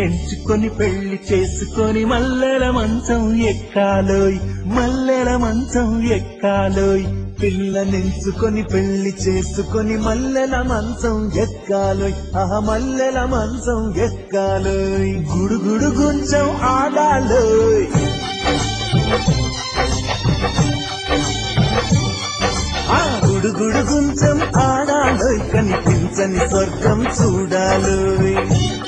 పిల్లనెంచుకొని పెళ్లి చేసుకొని మల్లెల మంచం ఎక్కాలోయ్ మల్లెల మంచం ఎక్కాలోయ్ పిల్లనెంచుకొని పెళ్లి చేసుకొని మల్లెల మంచం ఎక్కాలోయ్ ఆహ మల్లెల మంచం ఎక్కాలోయ్ గుడుగుడు గుంచం ఆడాలోయ్ ఆ గుడుగుడు గుంచం ఆడాలోయ్ కనిపించని స్వర్గం చూడాలోయ్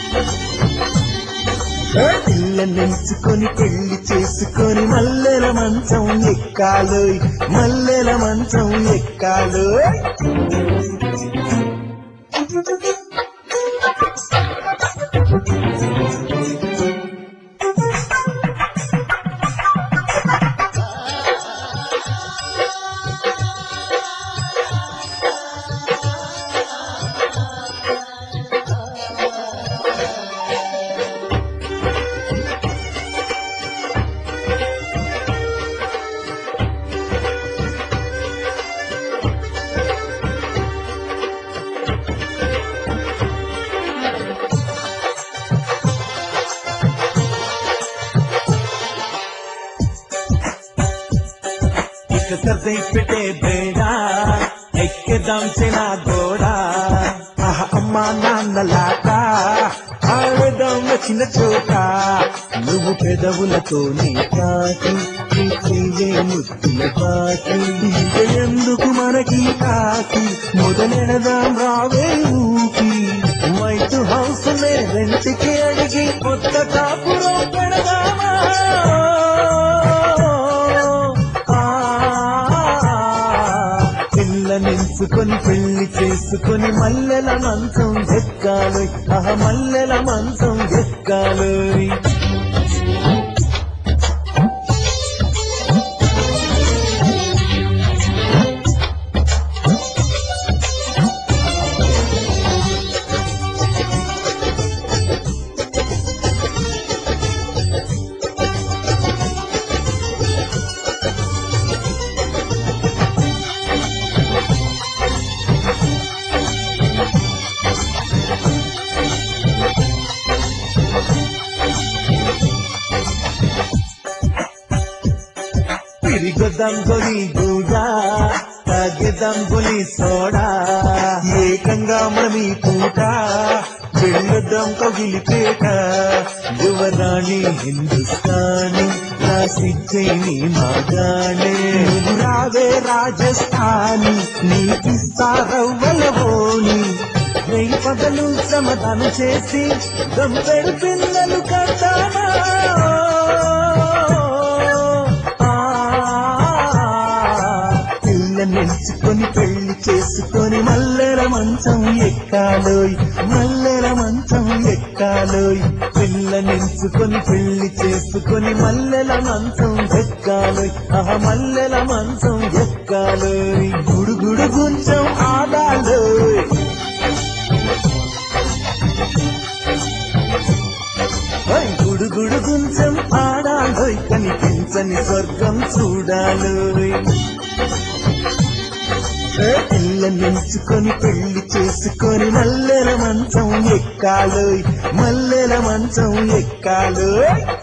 పిల్లనెంచుకొని పెళ్లి చేసుకొని మల్లెల మంచం ఎక్కాలోయ్ మల్లెల మంచం ఎక్కాలోయ్ ఇక సర్దై పెట్టే బేడ ఎక్కేదాం చిన్న గోడ ఆహ అమ్మా నాన్నలాట ఆడదాం వచ్చిన చోట నువ్వు పెదవులతో నీ కాకి నీ చెయ్యే ముద్దుల కాకి ఇక ఎందుకు మనకి కాకి మొదలెడదాం రావే ఊకి వైట్ హౌస్ నే రెంట్కి అడిగి కొత్త కాపురం పెడదామా పిల్లనించుకొని పెళ్లి చేసుకొని మల్లెల మంచం ఎక్కాలి ఆహ మల్లెల మంచం ఎక్కాలి తిరిగొద్దాం గొలి గూడా తాగేద్దాం గొలి సోడా ఏకంగా మనమి పూట వెళ్ళొద్దాం కగిలిపేట యువరాణి హిందుస్థానీ నా సిజ్జైని మాగానే నువ్వు రావే రాజస్థానీ నీకిస్తా రవ్వలవోని వెయ్యి పగలు శ్రమదానం చేసి గంపెడు పిల్లలు కట్టానా పిల్లనెంచుకొని పెళ్లి చేసుకొని మల్లెల మంచం ఎక్కాలోయ్ మల్లెల మంచం ఎక్కాలోయ్ పిల్లనెంచుకొని పెళ్లి చేసుకొని మల్లెల మంచం ఎక్కాలోయ్ ఆహ మల్లెల మంచం ఎక్కాలోయ్ గుడుగుడు గుంచం ఆడాలోయ్ ఓయ్ గుడుగుడు గుంచం ఆడాలోయ్ కనిపించని స్వర్గం చూడాలోయ్ పిల్లనించుకొని పెళ్లి చేసుకొని మల్లెల మంచం ఎక్కాలోయ్ మల్లెల మంచం ఎక్కాలోయ్